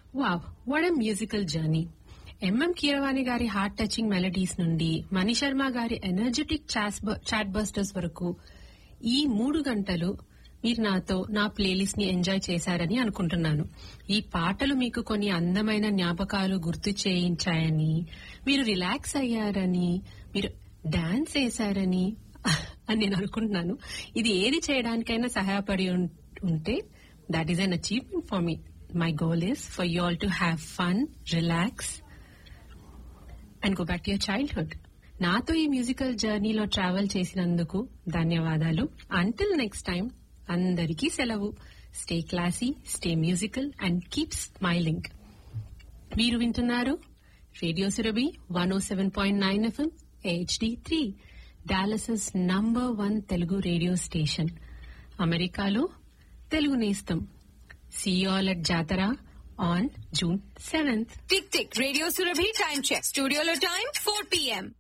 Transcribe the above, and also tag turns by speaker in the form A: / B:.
A: wow what a musical journey MM Keeravani గారి heart touching melodies నుండి మణి శర్మ గారి ఎనర్జెటిక్ చాట్ బస్టర్స్ వరకు ఈ మూడు గంటలు మీరు నాతో నా ప్లేలిస్ట్ ని ఎంజాయ్ చేశారని అనుకుంటున్నాను ఈ పాటలు మీకు కొన్ని అందమైన జ్ఞాపకాలు గుర్తు చేయించాయని మీరు రిలాక్స్ అయ్యారని మీరు డాన్స్ వేశారని అని నేను అనుకుంటున్నాను ఇది ఏది చేయడానికైనా సహాయపడి ఉం- ఉంటే that is an achievement for me my goal is for you all to have fun relax and go back to your childhood నాతో ఈ మ్యూజికల్ జర్నీలో ట్రావెల్ చేసినందుకు ధన్యవాదాలు అంటిల్ నెక్స్ట్ టైం అందరికీ సెలవు stay classy stay musical and keep smiling మీరు వింటున్నారు radio Surabhi one O seven point nine FM HD three Dallas's number one Telugu radio station అమెరికాలో తెలుగు నేస్తం see you all at Jathara on June seventh
B: tick tick radio Surabhi time check స్టూడియోలో time four PM